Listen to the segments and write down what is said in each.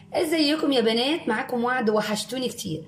ازيكم يا بنات معاكم وعد وحشتوني كتير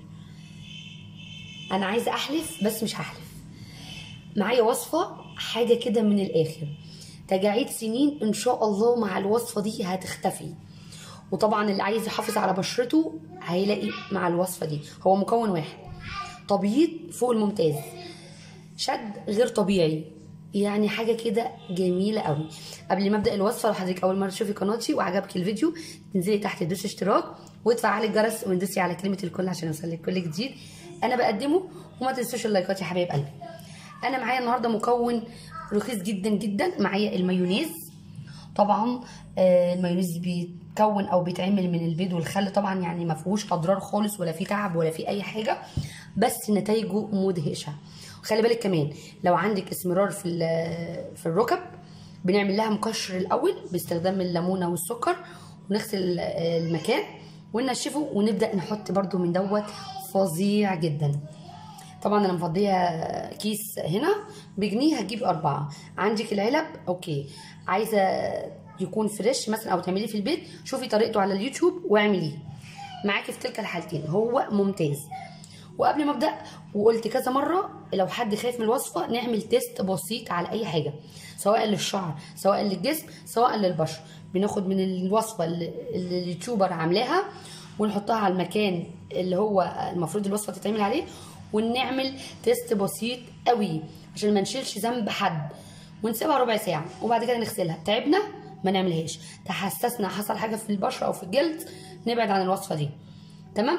انا عايزه احلف بس مش هحلف معايا وصفه حاجه كده من الاخر تجاعيد سنين ان شاء الله مع الوصفه دي هتختفي وطبعا اللي عايز يحافظ على بشرته هيلاقي مع الوصفه دي هو مكون واحد تبييض فوق الممتاز شد غير طبيعي يعني حاجه كده جميله قوي قبل ما ابدا الوصفه لو حضرتك اول مره تشوفي قناتي وعجبك الفيديو تنزلي تحت تدوسي اشتراك وتفعلي الجرس وندوسي على كلمه الكل عشان يوصلك كل جديد انا بقدمه وما تنسوش اللايكات يا حبايب قلبي انا معايا النهارده مكون رخيص جدا جدا معايا المايونيز طبعا آه المايونيز بيتكون او بيتعمل من البيض والخل طبعا يعني ما فيهوش اضرار خالص ولا فيه تعب ولا فيه اي حاجه بس نتائجه مدهشه خلي بالك كمان لو عندك اسمرار في في الركب بنعمل لها مقشر الاول باستخدام الليمونه والسكر ونغسل المكان وننشفه ونبدا نحط برده من دوت فظيع جدا طبعا انا مفضيه كيس هنا بجنيه هتجيب اربعه عندك العلب اوكي عايزه يكون فريش مثلا او تعمليه في البيت شوفي طريقته على اليوتيوب واعمليه معاكي في تلك الحالتين هو ممتاز وقبل ما ابدا وقلت كذا مره لو حد خايف من الوصفه نعمل تيست بسيط على اي حاجه سواء للشعر سواء للجسم سواء للبشره بناخد من الوصفه اللي اليوتيوبر عاملاها ونحطها على المكان اللي هو المفروض الوصفه تتعمل عليه ونعمل تيست بسيط قوي عشان ما نشيلش ذنب حد ونسيبها ربع ساعه وبعد كده نغسلها تعبنا ما نعملهاش تحسسنا حصل حاجه في البشره او في الجلد نبعد عن الوصفه دي تمام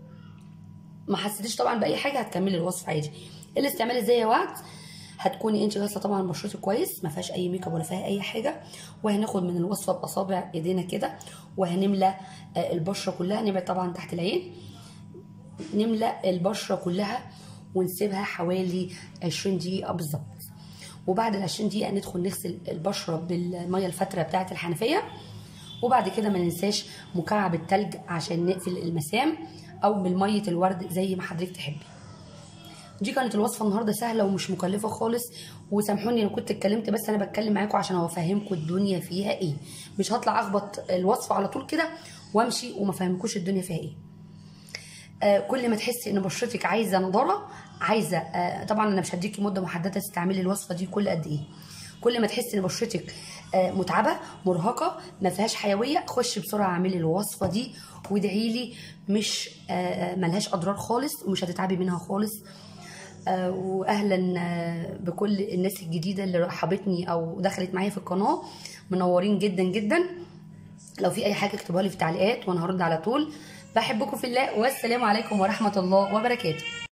ما حسيتيش طبعا باي حاجه هتكملي الوصفه عادي الاستعمال ازاي يا وقت هتكوني انت غاسله طبعا بشرتك كويس ما فيهاش اي ميك اب ولا فيها اي حاجه وهناخد من الوصفه باصابع ايدينا كده وهنملى البشره كلها نبعد طبعا تحت العين نملى البشره كلها ونسيبها حوالي 20 دقيقه بالظبط وبعد ال 20 دقيقه ندخل نغسل البشره بالميه الفتره بتاعه الحنفيه وبعد كده ما ننساش مكعب التلج عشان نقفل المسام او بالميه الورد زي ما حضرتك تحبي دي كانت الوصفه النهارده سهله ومش مكلفه خالص وسامحوني انا كنت اتكلمت بس انا بتكلم معاكم عشان افهمكم الدنيا فيها ايه مش هطلع اخبط الوصفه على طول كده وامشي وما فهمكوش الدنيا فيها ايه آه كل ما تحسي ان بشرتك عايزه نضاره عايزه آه طبعا انا مش هديكي مده محدده تستعملي الوصفه دي كل قد ايه كل ما تحسي ان بشرتك آه متعبه مرهقه ما فيهاش حيويه خشي بسرعه اعملي الوصفه دي وادعي لي مش ملهاش اضرار خالص ومش هتتعبي منها خالص واهلا بكل الناس الجديده اللي رحبتني او دخلت معايا في القناه منورين جدا جدا لو في اي حاجه اكتبوها لي في التعليقات وانا هرد على طول بحبكم في الله والسلام عليكم ورحمه الله وبركاته